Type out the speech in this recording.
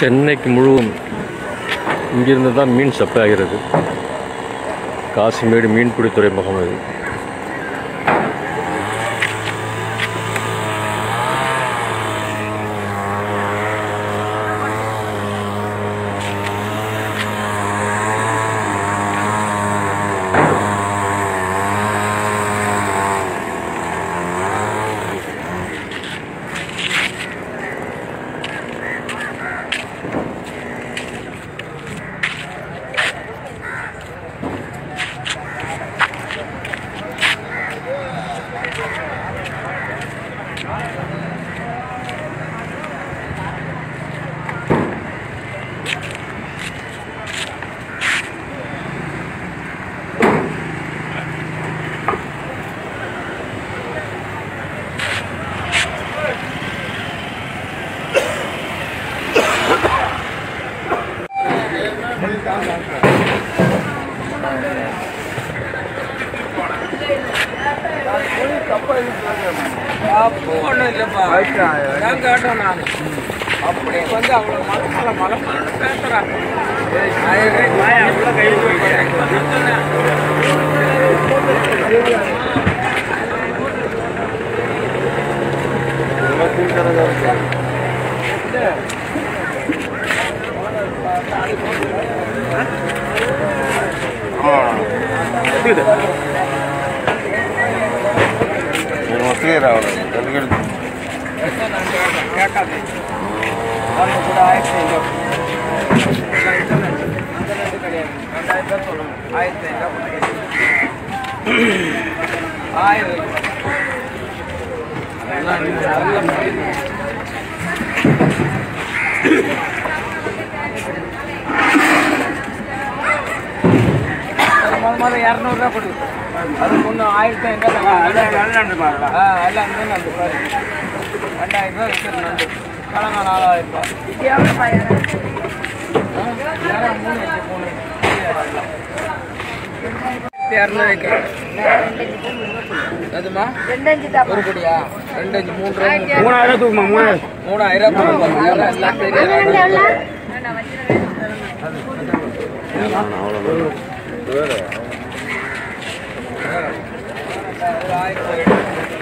சென்னைக்கு முழுவதும் இங்கிருந்து தான் மீன் சப்ளை ஆகிறது காசிமேடு மீன்பிடி துறைமுகம் இது அப்போ ஒண்ணும் இல்லப்பா நான் கேட்டேன் நான் அப்படியே வந்து அவ்வளவு மலை மலை மலை மலைன்னு பேசுறாங்க క్లియర్ అవ్వాలి ఎందుకంటే கேட்காது அவங்க கூட ஆயிரத்தி ஐநூறு கிடையாது ரெண்டாயிரம் பேர் சொல்லணும் ஆயிரத்தி ஐநூறு ஆயிரம் அதெல்லாம் நீங்க நல்ல முடியுது முதல் முதல்ல இரநூறுவா கொடு அது ஒன்று ஆயிரத்தி ஐநூறு ஆ எல்லாம் வந்து நண்டு பாரு ரெண்டாயிரம் ரூபாய் விற்கிற நண்டு கிழங்கா நாலாயிரம் ரூபாய் ஆ, நேரம் மூணு வச்சு மூணு இரநூறுக்கு அதுமா ஒரு கொடியா ரெண்டு அஞ்சு மூணு ரூபா మూడాయిరం తూకమా మూడాయిరం மூணாயிரம் ரூபாய் எல்லாம் தெரியும் ஆயிரத்தி